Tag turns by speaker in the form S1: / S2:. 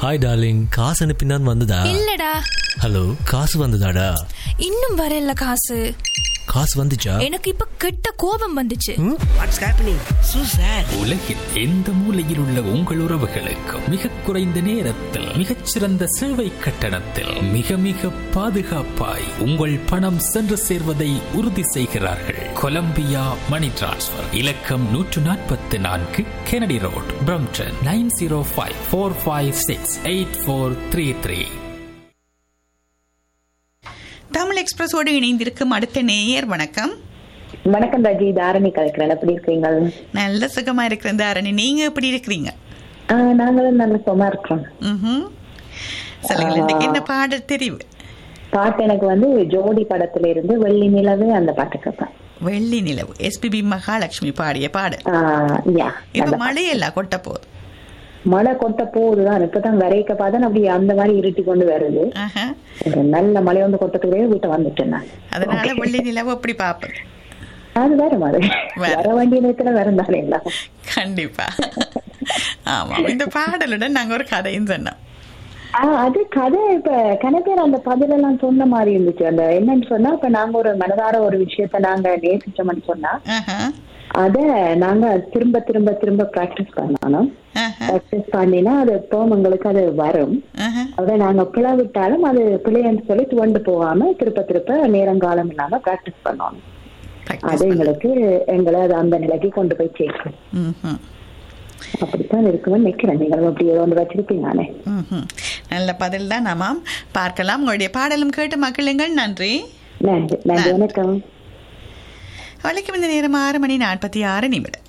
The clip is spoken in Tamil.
S1: ஹாய் டார்லிங் காசு அனுப்பினான் வந்ததா
S2: இல்லடா
S1: ஹலோ காசு வந்ததாடா
S2: இன்னும் வரல காசு
S1: காசு வந்துச்சா
S2: எனக்கு இப்ப கெட்ட கோபம் வந்துச்சு
S3: வாட்ஸ் ஹேப்பனிங் சூ சார்
S4: உலகில் எந்த மூலையில் உள்ள உங்கள் உறவுகளுக்கு மிக குறைந்த நேரத்தில் மிகச்சிறந்த சேவை கட்டணத்தில் மிக மிக பாதுகாப்பாய் உங்கள் பணம் சென்று சேர்வதை உறுதி செய்கிறார்கள் கொலம்பியா மணி டிரான்ஸ்ஃபர் இலக்கம் நூற்று நாற்பத்தி நான்கு Kennedy road Brampton nine zero five four five six eight four three three
S5: Tamil எக்ஸ்பிரஸோடு இணைந்திருக்கும் அடுத்த நேயர் வணக்கம்
S6: வணக்கம் ராஜி தாரணி கலைக்கிறேன் எப்படி இருக்கீங்க
S5: நல்ல சுகமா இருக்கிறேன் தாரணி நீங்க எப்படி இருக்கிறீங்க
S6: ஆஹ் நாங்களும் நல்ல சும்மா இருக்கிறோம்
S5: ம்ஹும். சொல்லுங்கள் இன்னைக்கு என்ன பாடல் தெரிவு
S6: பாட்டு எனக்கு வந்து ஜோடி படத்துல இருந்து வெள்ளி நிலவு அந்த பாட்டு கேட்பேன்
S5: வெள்ளி நிலவு எஸ்பிபி மகாலட்சுமி பாடிய பாடல்
S6: ஆஹ் யா
S5: இப்ப
S6: நல்ல
S5: மழையெல்லாம் கொட்ட போகுது
S6: மழை கொட்ட போகுதுதான் இப்பதான் விரைக்க பார்த்தா அப்படி அந்த மாதிரி இருட்டி கொண்டு வருது
S5: ஆஹா.
S6: ஒரு நல்ல மழை வந்து கொட்டத்துக்குள்ளே வீட்டை வந்துட்டேன் நான்
S5: அதனால வெள்ளி நிலவு அப்படி பாப்பது
S6: அது வேற மாதிரி
S5: வேற.
S6: வர வேண்டிய நேரத்துல வேற தானே எல்லாம்
S5: கண்டிப்பா ஆமா இந்த பாடலுடன் நாங்க ஒரு கதையும் சொன்னோம்
S6: ஆஹ் அது கதை இப்ப கணக்கர் அந்த பதிலெல்லாம் சொன்ன மாதிரி இருந்துச்சு அந்த என்னன்னு சொன்னா இப்ப நாங்க ஒரு மனதார ஒரு விஷயத்த நாங்க நேசிச்சோம்னு சொன்னா
S5: ஆஹா.
S6: அத நாங்க திரும்ப திரும்ப திரும்ப பிராக்டிஸ் பண்ணணும்
S5: ஆஹா.
S6: பிராக்டிஸ் பண்ணினா அது எப்போ உங்களுக்கு அது வரும்
S5: ஆஹா.
S6: அதை நாங்க பிளவிட்டாலும் அது பிள்ளைன்னு சொல்லி துவண்டு போகாம திருப்ப திருப்ப நேரங்காலம் இல்லாம பிராக்டிஸ் பண்ணணும்
S5: Practice
S6: அது எங்களுக்கு எங்களை அது அந்த நிலைக்கு கொண்டு போய் சேர்க்கும்
S5: ம்ஹும்.
S6: அப்படித்தான் இருக்கும்னு நினைக்கிறேன் நீங்களும் அப்படி ஏதோ ஒன்று வச்சிருப்பீங்க
S5: ம்ஹும். நல்ல பதில் தான் ஆமாம் பார்க்கலாம் உங்களுடைய பாடலும் கேட்டு மக்களுங்கள் நன்றி
S6: நன்றி நன்றி வணக்கம்
S5: வழக்கம் இந்த நேரம் ஆறு மணி நாற்பத்தி ஆறு நிமிடம்